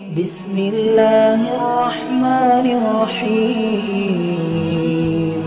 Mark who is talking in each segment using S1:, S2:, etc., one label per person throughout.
S1: بسم الله الرحمن الرحيم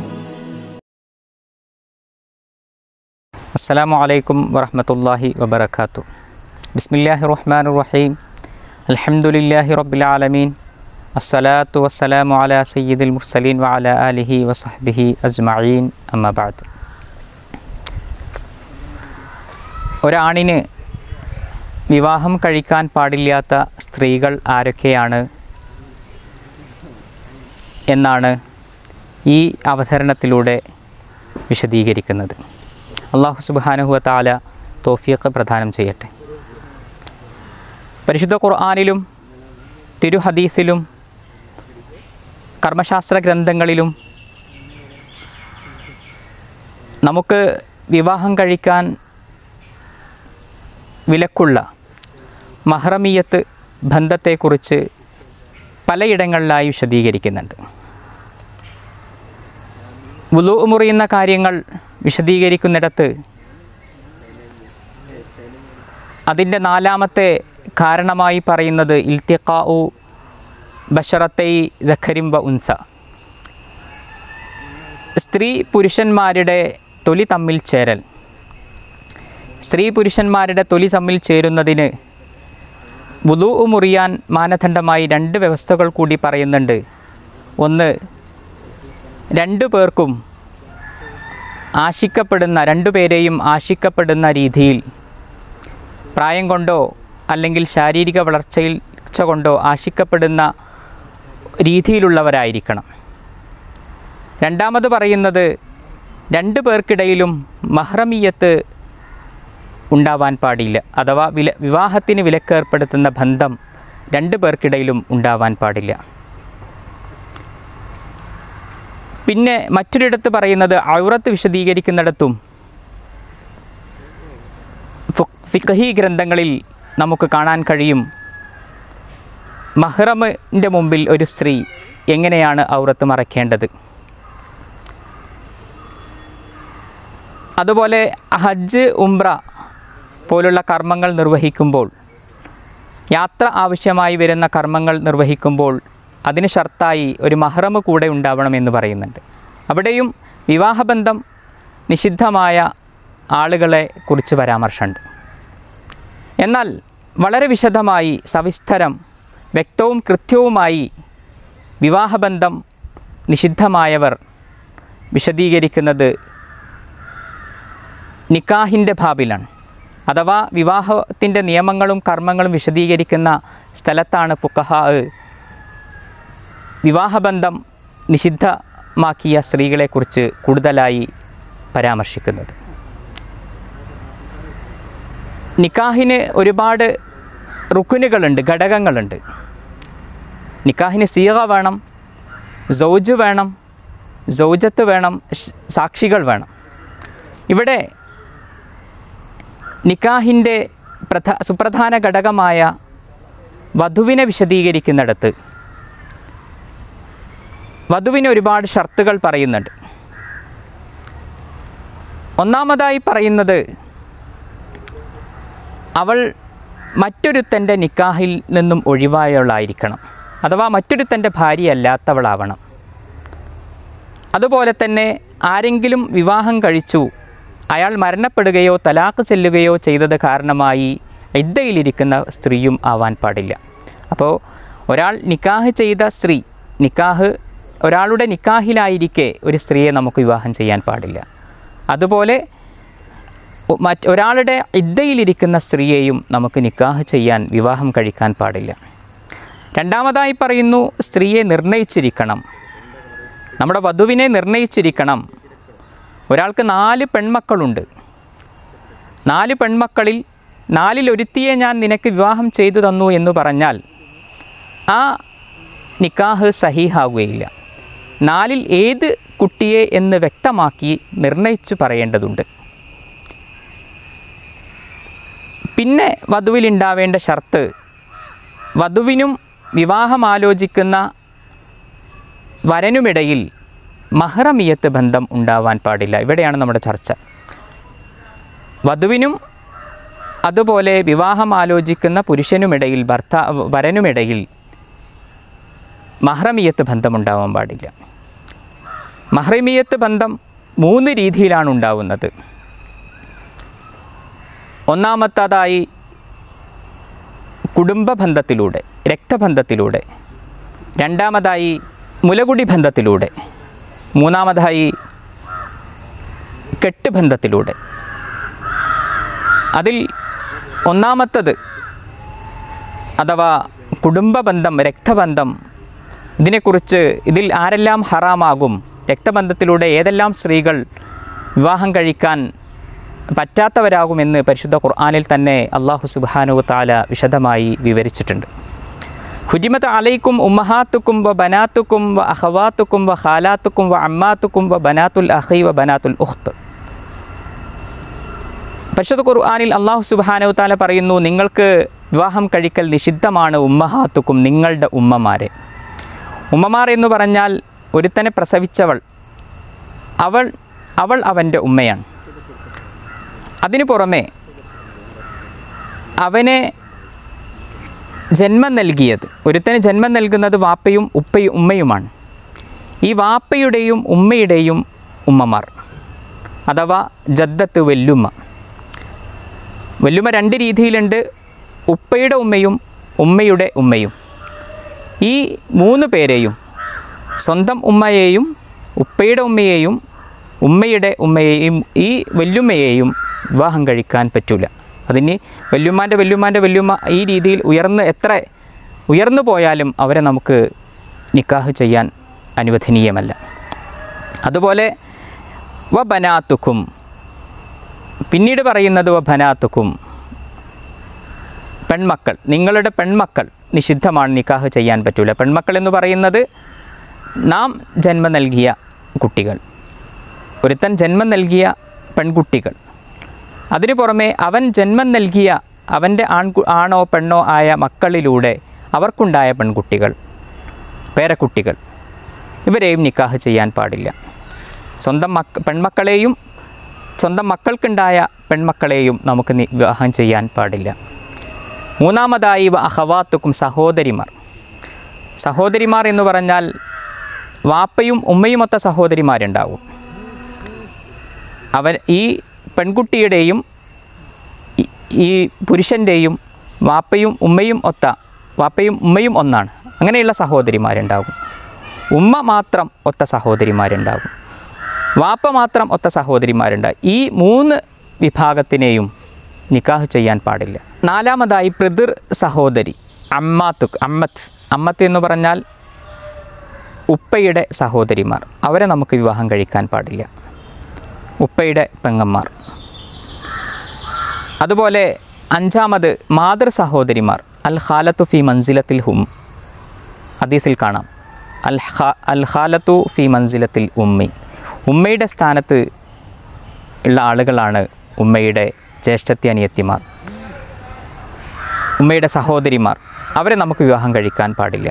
S2: അസ്സലാമു അലൈക്കും വറഹ്മത്തുള്ളാഹി വബറകാത്തു ബിസ്മില്ലാഹി റഹ്മാൻ റഹീം അൽഹംദുലില്ലാഹി റബ്ബിൽ ആലമീൻ അസ്സലാത്തു വസ്സലാമു അലാ സയ്യിദുൽ മുർസലീൻ വഅല ആലിഹി വസഹ്ബിഹി അജ്മഈൻ അമ്മാ ബഅദ് ഒരാണിന് വിവാഹം കഴിക്കാൻ പാടില്ലാത്ത സ്ത്രീകൾ ആരൊക്കെയാണ് എന്നാണ് ഈ അവതരണത്തിലൂടെ വിശദീകരിക്കുന്നത് അള്ളാഹു സുബാനുഹുവ താല തോഫിയൊക്കെ പ്രദാനം ചെയ്യട്ടെ പരിശുദ്ധ ഖുർആാനിലും തിരു ഹദീസിലും കർമ്മശാസ്ത്ര ഗ്രന്ഥങ്ങളിലും നമുക്ക് വിവാഹം കഴിക്കാൻ വിലക്കുള്ള മഹ്റമീയത്ത് ബന്ധത്തെക്കുറിച്ച് പലയിടങ്ങളിലായി വിശദീകരിക്കുന്നുണ്ട് വുളു മുറിയുന്ന കാര്യങ്ങൾ വിശദീകരിക്കുന്നിടത്ത് അതിൻ്റെ നാലാമത്തെ കാരണമായി പറയുന്നത് ഇൽത്തിഖാഉ ബഷറത്തൈ ദഖരിം വ ഉൻസ സ്ത്രീ പുരുഷന്മാരുടെ തൊലി തമ്മിൽ ചേരൽ സ്ത്രീ പുരുഷന്മാരുടെ തൊലി തമ്മിൽ ചേരുന്നതിന് വുളു മുറിയാൻ മാനദണ്ഡമായി രണ്ട് വ്യവസ്ഥകൾ കൂടി പറയുന്നുണ്ട് ഒന്ന് രണ്ടു പേർക്കും ആശിക്കപ്പെടുന്ന രണ്ടുപേരെയും ആശിക്കപ്പെടുന്ന രീതിയിൽ പ്രായം കൊണ്ടോ അല്ലെങ്കിൽ ശാരീരിക വളർച്ചയിൽ ച്ച കൊണ്ടോ ആശിക്കപ്പെടുന്ന രീതിയിലുള്ളവരായിരിക്കണം രണ്ടാമത് പറയുന്നത് രണ്ട് പേർക്കിടയിലും മഹ്റമീയത്ത് ഉണ്ടാവാൻ പാടില്ല അഥവാ വില വിവാഹത്തിന് വിലക്കേർപ്പെടുത്തുന്ന ബന്ധം രണ്ട് പേർക്കിടയിലും ഉണ്ടാവാൻ പാടില്ല പിന്നെ മറ്റൊരിടത്ത് പറയുന്നത് ഔറത്ത് വിശദീകരിക്കുന്നിടത്തും ഫു- ഫിഖഹി ഗ്രന്ഥങ്ങളിൽ നമുക്ക് കാണാൻ കഴിയും മഹ്റമിൻ്റെ മുമ്പിൽ ഒരു സ്ത്രീ എങ്ങനെയാണ് ഔറത്ത് മറയ്ക്കേണ്ടത് അതുപോലെ ഹജ്ജ് ഉംറ പോലുള്ള കർമ്മങ്ങൾ നിർവഹിക്കുമ്പോൾ യാത്ര ആവശ്യമായി വരുന്ന കർമ്മങ്ങൾ നിർവഹിക്കുമ്പോൾ അതിന് ഷർത്തായി ഒരു മഹ്റമ് കൂടെ ഉണ്ടാവണമെന്ന് പറയുന്നുണ്ട് അവിടെയും വിവാഹബന്ധം നിഷിദ്ധമായ ആളുകളെ കുറിച്ച് പരാമർശമുണ്ട് എന്നാൽ വളരെ വിശദമായി സവിസ്തരം വ്യക്തവും കൃത്യവുമായി വിവാഹബന്ധം നിഷിദ്ധമായവർ വിശദീകരിക്കുന്നത് നിക്കാഹിൻ്റെ ഭാബിലാണ് അഥവാ വിവാഹത്തിൻ്റെ നിയമങ്ങളും കർമ്മങ്ങളും വിശദീകരിക്കുന്ന സ്ഥലത്താണ് ഫുക്കഹ വിവാഹബന്ധം നിഷിദ്ധമാക്കിയ സ്ത്രീകളെക്കുറിച്ച് കൂടുതലായി പരാമർശിക്കുന്നത് നിക്കാഹിന് ഒരുപാട് റുക്കുനുകളുണ്ട് ഘടകങ്ങളുണ്ട് നിക്കാഹിന് സീറ വേണം സൗജ് വേണം സൗജത്ത് വേണം ഷ്- സാക്ഷികൾ വേണം ഇവിടെ നിക്കാഹിൻ്റെ പ്രധ സുപ്രധാന ഘടകമായ വധുവിനെ വിശദീകരിക്കുന്നിടത്ത് വധുവിന് ഒരുപാട് ഷർത്തുകൾ പറയുന്നുണ്ട് ഒന്നാമതായി പറയുന്നത് അവൾ മറ്റൊരുത്തൻ്റെ നിക്കാഹിൽ നിന്നും ഒഴിവായവളായിരിക്കണം അഥവാ മറ്റൊരുത്തൻ്റെ ഭാര്യയല്ലാത്തവളാവണം അതുപോലെ തന്നെ ആരെങ്കിലും വിവാഹം കഴിച്ചു അയാൾ മരണപ്പെടുകയോ തലാക്ക് ചെല്ലുകയോ ചെയ്തത് കാരണമായി ഇദ്ദയിലിരിക്കുന്ന സ്ത്രീയും ആവാൻ പാടില്ല അപ്പോൾ ഒരാൾ നിക്കാഹ് ചെയ്ത സ്ത്രീ നിക്കാഹ് ഒരാളുടെ നിക്കാഹിലായിരിക്കെ ഒരു സ്ത്രീയെ നമുക്ക് വിവാഹം ചെയ്യാൻ പാടില്ല അതുപോലെ ഒ- മറ്റ് ഒരാളുടെ ഇദ്ദയിലിരിക്കുന്ന സ്ത്രീയെയും നമുക്ക് നിക്കാഹ് ചെയ്യാൻ വിവാഹം കഴിക്കാൻ പാടില്ല രണ്ടാമതായി പറയുന്നു സ്ത്രീയെ നിർണയിച്ചിരിക്കണം നമ്മുടെ വധുവിനെ നിർണയിച്ചിരിക്കണം ഒരാൾക്ക് നാല് പെൺമക്കളുണ്ട് നാല് പെൺമക്കളിൽ നാലിൽ ഒരുത്തിയെ ഞാൻ നിനക്ക് വിവാഹം ചെയ്തു തന്നു എന്ന് പറഞ്ഞാൽ ആ നിക്കാഹ് സഹീഹാവുകയില്ല നാലിൽ ഏത് കുട്ടിയെ എന്ന് വ്യക്തമാക്കി നിർണയിച്ചു പറയേണ്ടതുണ്ട് പിന്നെ വധുവിലുണ്ടാവേണ്ട ഷർത്ത് വധുവിനും വിവാഹം ആലോചിക്കുന്ന വരനുമിടയിൽ മഹ്റമിയത്ത് ബന്ധം ഉണ്ടാവാൻ പാടില്ല ഇവിടെയാണ് നമ്മുടെ ചർച്ച വധുവിനും അതുപോലെ വിവാഹം ആലോചിക്കുന്ന പുരുഷനുമിടയിൽ ഭർത്താ വരനുമിടയിൽ മഹ്റമിയത്ത് ബന്ധമുണ്ടാവാൻ പാടില്ല മഹ്റമിയത്ത് ബന്ധം മൂന്ന് രീതിയിലാണ് ഉണ്ടാവുന്നത് ഒന്നാമത്തതായി കുടുംബ ബന്ധത്തിലൂടെ രക്തബന്ധത്തിലൂടെ രണ്ടാമതായി മുലകുടി ബന്ധത്തിലൂടെ മൂന്നാമതായി കെട്ടുബന്ധത്തിലൂടെ അതിൽ ഒന്നാമത്തത് അഥവാ കുടുംബ ബന്ധം രക്തബന്ധം ഇതിനെക്കുറിച്ച് ഇതിൽ ആരെല്ലാം ഹറാമാകും രക്തബന്ധത്തിലൂടെ ഏതെല്ലാം സ്ത്രീകൾ വിവാഹം കഴിക്കാൻ പറ്റാത്തവരാകുമെന്ന് പരിശുദ്ധ ഖുർആാനിൽ തന്നെ അള്ളാഹു സുബാനു താല വിശദമായി വിവരിച്ചിട്ടുണ്ട് ഹുജിമത്ത് അലൈക്കും ഉമ്മഹാത്തുക്കും വ ബനാത്തുക്കും വ അഹവാത്തുക്കും വ ഖാലാത്തുക്കും വ അമ്മാത്തുക്കും വ ബനാത്തുൽ അഹി വ ബനാത്തുൽ ഉഖ്ത് പരിശുദ്ധ ഖുർആാനിൽ അള്ളാഹു സുബാനു താല പറയുന്നു നിങ്ങൾക്ക് വിവാഹം കഴിക്കൽ നിഷിദ്ധമാണ് ഉമ്മഹാത്തുക്കും നിങ്ങളുടെ ഉമ്മമാരെ ഉമ്മമാർ എന്ന് പറഞ്ഞാൽ ഒരുത്തനെ പ്രസവിച്ചവൾ അവൾ അവൾ അവൻ്റെ ഉമ്മയാണ് അതിനു പുറമെ അവനെ ജന്മം നൽകിയത് ഒരുത്തന് ജന്മം നൽകുന്നത് വാപ്പയും ഉപ്പയും ഉമ്മയുമാണ് ഈ വാപ്പയുടെയും ഉമ്മയുടെയും ഉമ്മമാർ അഥവാ ജദ്ദത്ത് വെല്ലുമ്മ വെല്ലുമ്മ രണ്ട് രീതിയിലുണ്ട് ഉപ്പയുടെ ഉമ്മയും ഉമ്മയുടെ ഉമ്മയും ഈ മൂന്ന് പേരെയും സ്വന്തം ഉമ്മയെയും ഉപ്പയുടെ ഉമ്മയെയും ഉമ്മയുടെ ഉമ്മയെയും ഈ വല്യുമ്മയെയും വിവാഹം കഴിക്കാൻ പറ്റില്ല അതിന് വല്യുമ്മാൻ്റെ വല്യുമ്മാൻ്റെ വല്യുമ്മ ഈ രീതിയിൽ ഉയർന്ന് എത്ര ഉയർന്നു പോയാലും അവരെ നമുക്ക് നിക്കാഹ് ചെയ്യാൻ അനുവദനീയമല്ല അതുപോലെ വ ബനാത്തുക്കും പിന്നീട് പറയുന്നത് വ ബനാത്തുക്കും പെൺമക്കൾ നിങ്ങളുടെ പെൺമക്കൾ നിഷിദ്ധമാണ് നിക്കാഹ് ചെയ്യാൻ പറ്റില്ല പെൺമക്കൾ എന്ന് പറയുന്നത് നാം ജന്മം നൽകിയ കുട്ടികൾ ഒരുത്തൻ ജന്മം നൽകിയ പെൺകുട്ടികൾ അതിനു പുറമെ അവൻ ജന്മം നൽകിയ അവൻ്റെ ആൺകു ആണോ പെണ്ണോ ആയ മക്കളിലൂടെ അവർക്കുണ്ടായ പെൺകുട്ടികൾ പേരക്കുട്ടികൾ ഇവരെയും നിക്കാഹ് ചെയ്യാൻ പാടില്ല സ്വന്തം മക്ക പെൺമക്കളെയും സ്വന്തം മക്കൾക്കുണ്ടായ പെൺമക്കളെയും നമുക്ക് നി- വിവാഹം ചെയ്യാൻ പാടില്ല മൂന്നാമതായി വ അഹവാത്തുക്കും സഹോദരിമാർ സഹോദരിമാർ എന്ന് പറഞ്ഞാൽ വാപ്പയും ഉമ്മയുമൊത്ത സഹോദരിമാരുണ്ടാവും അവർ ഈ പെൺകുട്ടിയുടെയും ഈ- ഈ പുരുഷൻ്റെയും വാപ്പയും ഉമ്മയും ഒത്ത വാപ്പയും ഉമ്മയും ഒന്നാണ് അങ്ങനെയുള്ള സഹോദരിമാരുണ്ടാകും ഉമ്മ മാത്രം ഒത്ത സഹോദരിമാരുണ്ടാകും വാപ്പ മാത്രം ഒത്ത സഹോദരിമാരുണ്ടാകും ഈ മൂന്ന് വിഭാഗത്തിനെയും നിക്കാഹ് ചെയ്യാൻ പാടില്ല നാലാമതായി പ്രതിർ സഹോദരി അമ്മാത്തുക്ക് അമ്മത്ത് അമ്മത്ത് എന്ന് പറഞ്ഞാൽ ഉപ്പയുടെ സഹോദരിമാർ അവരെ നമുക്ക് വിവാഹം കഴിക്കാൻ പാടില്ല ഉപ്പയുടെ പെങ്ങന്മാർ അതുപോലെ അഞ്ചാമത് മാതൃ സഹോദരിമാർ അൽ ഖാലത്തു ഫി മൻസിലത്തിൽ ഹും ഹദീസിൽ കാണാം അൽ ഖാ അൽ ഖാലത്തു ഫി മൻസിലത്തിൽ ഉമ്മി ഉമ്മയുടെ സ്ഥാനത്ത് ഉള്ള ആളുകളാണ് ഉമ്മയുടെ ജ്യേഷ്ഠത്തി അനിയത്തിമാർ ഉമ്മയുടെ സഹോദരിമാർ അവരെ നമുക്ക് വിവാഹം കഴിക്കാൻ പാടില്ല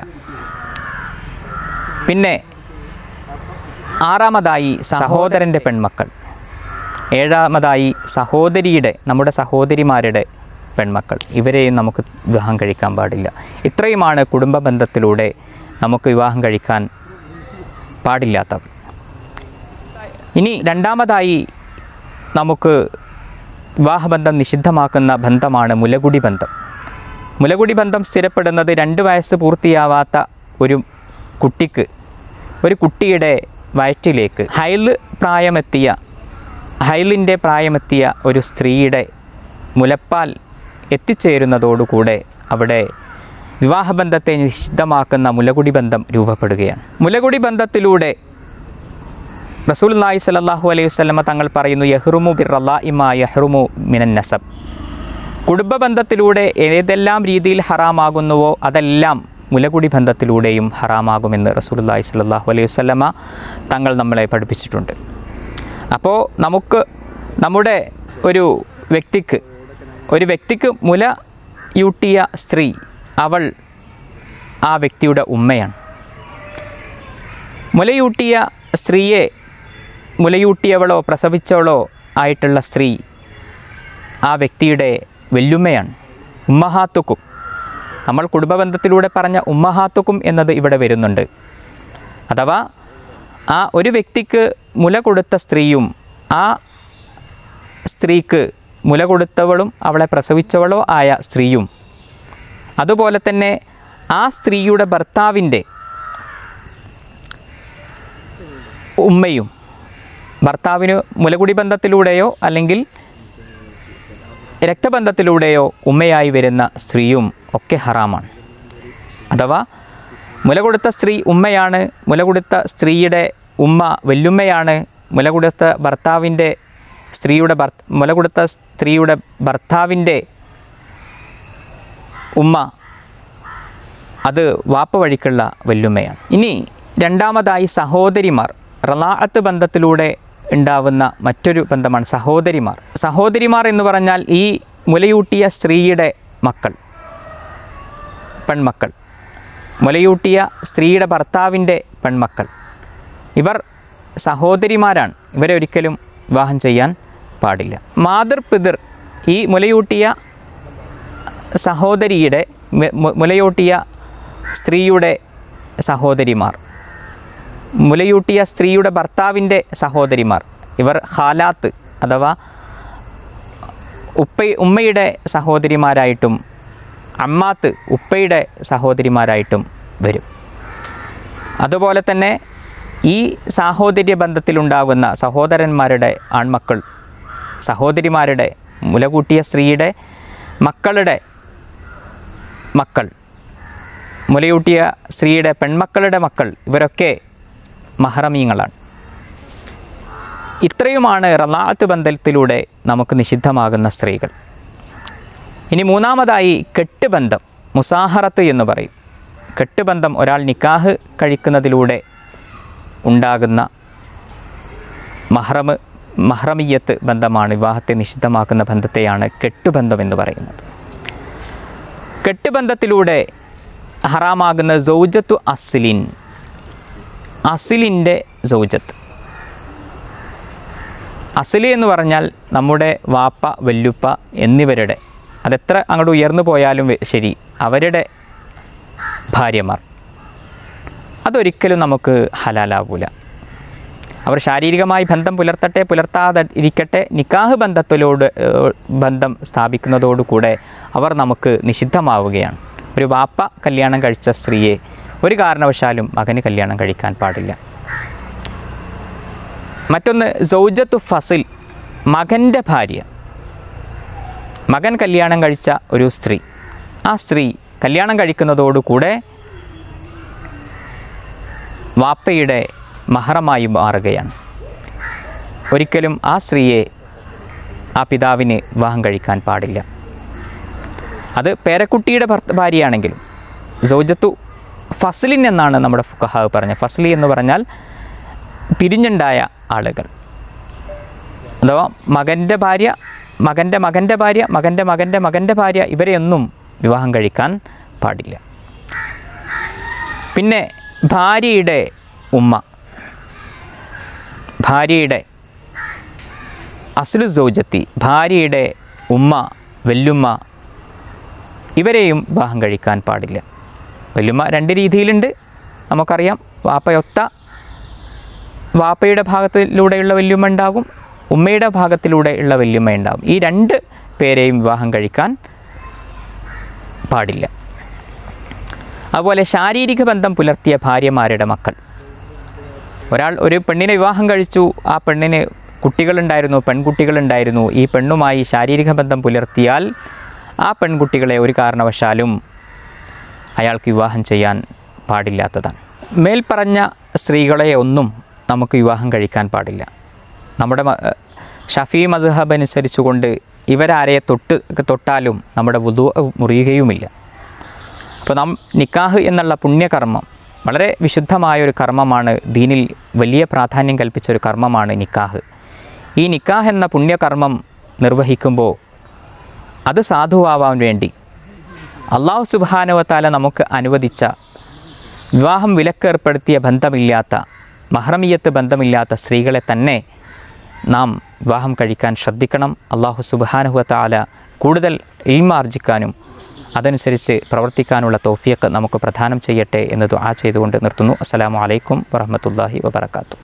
S2: പിന്നെ ആറാമതായി സഹോദരൻ്റെ പെൺമക്കൾ ഏഴാമതായി സഹോദരിയുടെ നമ്മുടെ സഹോദരിമാരുടെ പെൺമക്കൾ ഇവരെയും നമുക്ക് വിവാഹം കഴിക്കാൻ പാടില്ല ഇത്രയുമാണ് കുടുംബ ബന്ധത്തിലൂടെ നമുക്ക് വിവാഹം കഴിക്കാൻ പാടില്ലാത്തവർ ഇനി രണ്ടാമതായി നമുക്ക് വിവാഹബന്ധം നിഷിദ്ധമാക്കുന്ന ബന്ധമാണ് മുലകുടി ബന്ധം മുലകുടി ബന്ധം സ്ഥിരപ്പെടുന്നത് രണ്ട് വയസ്സ് പൂർത്തിയാവാത്ത ഒരു കുട്ടിക്ക് ഒരു കുട്ടിയുടെ വയറ്റിലേക്ക് ഹൈല് പ്രായമെത്തിയ ഹൈലിൻ്റെ പ്രായമെത്തിയ ഒരു സ്ത്രീയുടെ മുലപ്പാൽ എത്തിച്ചേരുന്നതോടുകൂടെ അവിടെ വിവാഹബന്ധത്തെ നിഷിദ്ധമാക്കുന്ന മുലകുടി ബന്ധം രൂപപ്പെടുകയാണ് മുലകുടി ബന്ധത്തിലൂടെ റസൂൽ നായി സലല്ലാഹു അലൈഹി വസ്ലമ തങ്ങൾ പറയുന്നു യഹ്റുമു ബിറല്ലാ ഇമാ യഹ്റുമു മിനൻ നസബ് കുടുംബ ബന്ധത്തിലൂടെ ഏതെല്ലാം രീതിയിൽ ഹറാമാകുന്നുവോ അതെല്ലാം മുലകുടി ബന്ധത്തിലൂടെയും ഹറാമാകുമെന്ന് റസൂലുള്ളാഹി സ്വല്ലല്ലാഹു അലൈഹി വസല്ലമ തങ്ങൾ നമ്മളെ പഠിപ്പിച്ചിട്ടുണ്ട് അപ്പോൾ നമുക്ക് നമ്മുടെ ഒരു വ്യക്തിക്ക് ഒരു വ്യക്തിക്ക് മുല യൂട്ടിയ സ്ത്രീ അവൾ ആ വ്യക്തിയുടെ ഉമ്മയാണ് മുലയൂട്ടിയ സ്ത്രീയെ മുലയൂട്ടിയവളോ പ്രസവിച്ചവളോ ആയിട്ടുള്ള സ്ത്രീ ആ വ്യക്തിയുടെ വെല്ലുമ്മയാണ് ഉമ്മഹാത്തുക്കും നമ്മൾ കുടുംബബന്ധത്തിലൂടെ പറഞ്ഞ ഉമ്മഹാത്തുക്കും എന്നത് ഇവിടെ വരുന്നുണ്ട് അഥവാ ആ ഒരു വ്യക്തിക്ക് മുല കൊടുത്ത സ്ത്രീയും ആ സ്ത്രീക്ക് മുല കൊടുത്തവളും അവളെ പ്രസവിച്ചവളോ ആയ സ്ത്രീയും അതുപോലെ തന്നെ ആ സ്ത്രീയുടെ ഭർത്താവിൻ്റെ ഉമ്മയും ഭർത്താവിന് മുലകുടി ബന്ധത്തിലൂടെയോ അല്ലെങ്കിൽ രക്തബന്ധത്തിലൂടെയോ ഉമ്മയായി വരുന്ന സ്ത്രീയും ഒക്കെ ഹറാമാണ് അഥവാ മുല കൊടുത്ത സ്ത്രീ ഉമ്മയാണ് മുല കൊടുത്ത സ്ത്രീയുടെ ഉമ്മ വല്യുമ്മയാണ് മുല കൊടുത്ത ഭർത്താവിൻ്റെ സ്ത്രീയുടെ ഭർ മുല കൊടുത്ത സ്ത്രീയുടെ ഭർത്താവിൻ്റെ ഉമ്മ അത് വാപ്പ വഴിക്കുള്ള വല്യുമ്മയാണ് ഇനി രണ്ടാമതായി സഹോദരിമാർ റലാഅത്ത് ബന്ധത്തിലൂടെ ഉണ്ടാവുന്ന മറ്റൊരു ബന്ധമാണ് സഹോദരിമാർ സഹോദരിമാർ എന്ന് പറഞ്ഞാൽ ഈ മുലയൂട്ടിയ സ്ത്രീയുടെ മക്കൾ പെൺമക്കൾ മുലയൂട്ടിയ സ്ത്രീയുടെ ഭർത്താവിൻ്റെ പെൺമക്കൾ ഇവർ സഹോദരിമാരാണ് ഇവരെ ഒരിക്കലും വിവാഹം ചെയ്യാൻ പാടില്ല മാതൃ പിതൃ ഈ മുലയൂട്ടിയ സഹോദരിയുടെ മു- മു- മുലയൂട്ടിയ സ്ത്രീയുടെ സഹോദരിമാർ മുലയൂട്ടിയ സ്ത്രീയുടെ ഭർത്താവിൻ്റെ സഹോദരിമാർ ഇവർ ഹാലാത്ത് അഥവാ ഉപ്പ ഉമ്മയുടെ സഹോദരിമാരായിട്ടും അമ്മാത്ത് ഉപ്പയുടെ സഹോദരിമാരായിട്ടും വരും അതുപോലെ തന്നെ ഈ സാഹോദര്യ ബന്ധത്തിലുണ്ടാകുന്ന സഹോദരന്മാരുടെ ആൺമക്കൾ സഹോദരിമാരുടെ മുലകൂട്ടിയ സ്ത്രീയുടെ മക്കളുടെ മക്കൾ മുലയൂട്ടിയ സ്ത്രീയുടെ പെൺമക്കളുടെ മക്കൾ ഇവരൊക്കെ മഹറമീങ്ങളാണ് ഇത്രയുമാണ് റലാത്ത് ബന്ധത്തിലൂടെ നമുക്ക് നിഷിദ്ധമാകുന്ന സ്ത്രീകൾ ഇനി മൂന്നാമതായി കെട്ടുബന്ധം മുസാഹറത്ത് എന്ന് പറയും കെട്ടുബന്ധം ഒരാൾ നിക്കാഹ് കഴിക്കുന്നതിലൂടെ ഉണ്ടാകുന്ന മഹ്റമ് മഹ്റമിയത്ത് ബന്ധമാണ് വിവാഹത്തെ നിഷിദ്ധമാക്കുന്ന ബന്ധത്തെയാണ് കെട്ടുബന്ധം എന്ന് പറയുന്നത് കെട്ടുബന്ധത്തിലൂടെ ഹറാമാകുന്ന സൗജത്തു അസ്ലിൻ അസിലിൻ്റെ സൗജത്ത് അസിലി എന്ന് പറഞ്ഞാൽ നമ്മുടെ വാപ്പ വല്യുപ്പ എന്നിവരുടെ അതെത്ര അങ്ങോട്ട് ഉയർന്നു പോയാലും വെ- ശരി അവരുടെ ഭാര്യമാർ അതൊരിക്കലും നമുക്ക് ഹലാലാവൂല അവർ ശാരീരികമായി ബന്ധം പുലർത്തട്ടെ പുലർത്താതെ ഇരിക്കട്ടെ നിക്കാഹ് ബന്ധത്തിലോട് ഏഹ്, ബന്ധം സ്ഥാപിക്കുന്നതോടുകൂടെ അവർ നമുക്ക് നിഷിദ്ധമാവുകയാണ് ഒരു വാപ്പ കല്യാണം കഴിച്ച സ്ത്രീയെ ഒരു കാരണവശാലും മകന് കല്യാണം കഴിക്കാൻ പാടില്ല മറ്റൊന്ന് സൗജത്തു ഫസിൽ മകൻ്റെ ഭാര്യ മകൻ കല്യാണം കഴിച്ച ഒരു സ്ത്രീ ആ സ്ത്രീ കല്യാണം കഴിക്കുന്നതോടുകൂടെ വാപ്പയുടെ മഹറമായി മാറുകയാണ് ഒരിക്കലും ആ സ്ത്രീയെ ആ പിതാവിന് വിവാഹം കഴിക്കാൻ പാടില്ല അത് പേരക്കുട്ടിയുടെ ഭർത്ത ഭാര്യയാണെങ്കിലും സൗജത്തു ഫസ്ലിൻ എന്നാണ് നമ്മുടെ ഫുഖഹാവ് പറഞ്ഞത് ഫസ്ലി എന്ന് പറഞ്ഞാൽ പിരിഞ്ഞുണ്ടായ ആളുകൾ അഥവാ മകൻ്റെ ഭാര്യ മകൻ്റെ മകൻ്റെ ഭാര്യ മകൻ്റെ മകൻ്റെ മകൻ്റെ ഭാര്യ ഇവരെയൊന്നും വിവാഹം കഴിക്കാൻ പാടില്ല പിന്നെ ഭാര്യയുടെ ഉമ്മ ഭാര്യയുടെ അസ്ലു സൗജത്തി ഭാര്യയുടെ ഉമ്മ വെല്ലുമ്മ ഇവരെയും വിവാഹം കഴിക്കാൻ പാടില്ല വെല്ലുമ്മ രണ്ട് രീതിയിലുണ്ട് നമുക്കറിയാം വാപ്പയൊത്ത വാപ്പയുടെ ഭാഗത്തിലൂടെയുള്ള വല്യമ്മ ഉണ്ടാകും ഉമ്മയുടെ ഭാഗത്തിലൂടെ ഉള്ള വല്യമ്മ ഉണ്ടാകും ഈ രണ്ട് പേരെയും വിവാഹം കഴിക്കാൻ പാടില്ല അതുപോലെ ശാരീരിക ബന്ധം പുലർത്തിയ ഭാര്യമാരുടെ മക്കൾ ഒരാൾ ഒരു പെണ്ണിനെ വിവാഹം കഴിച്ചു ആ പെണ്ണിന് കുട്ടികളുണ്ടായിരുന്നു പെൺകുട്ടികളുണ്ടായിരുന്നു ഈ പെണ്ണുമായി ശാരീരിക ബന്ധം പുലർത്തിയാൽ ആ പെൺകുട്ടികളെ ഒരു കാരണവശാലും അയാൾക്ക് വിവാഹം ചെയ്യാൻ പാടില്ലാത്തതാണ് മേൽപ്പറഞ്ഞ സ്ത്രീകളെ ഒന്നും നമുക്ക് വിവാഹം കഴിക്കാൻ പാടില്ല നമ്മുടെ മ- ഷഫീ മദ്ഹബ് അനുസരിച്ചുകൊണ്ട് ഇവരാരെ തൊട്ട് തൊട്ടാലും നമ്മുടെ വുതു മുറിയുകയുമില്ല അപ്പോൾ നാം നിക്കാഹ് എന്നുള്ള പുണ്യകർമ്മം വളരെ വിശുദ്ധമായ ഒരു കർമ്മമാണ് ദീനിൽ വലിയ പ്രാധാന്യം കൽപ്പിച്ച ഒരു കർമ്മമാണ് നിക്കാഹ് ഈ നിക്കാഹ് എന്ന പുണ്യകർമ്മം നിർവഹിക്കുമ്പോൾ അത് സാധുവാവാൻ വേണ്ടി അള്ളാഹു സുബാനുവത്താല നമുക്ക് അനുവദിച്ച വിവാഹം വിലക്കേർപ്പെടുത്തിയ ബന്ധമില്ലാത്ത മഹ്റമിയത്ത് ബന്ധമില്ലാത്ത സ്ത്രീകളെ തന്നെ നാം വിവാഹം കഴിക്കാൻ ശ്രദ്ധിക്കണം അള്ളാഹു സുബാനുഹത്ത ആല കൂടുതൽ ഇൽമാർജിക്കാനും അതനുസരിച്ച് പ്രവർത്തിക്കാനുള്ള തൗഫിയക്ക് നമുക്ക് പ്രദാനം ചെയ്യട്ടെ എന്ന് ദുആ ചെയ്തുകൊണ്ട് നിർത്തുന്നു അസ്സലാമു അലൈക്കും വറഹ്മത്തുള്ളാഹി വബറകാതുഹു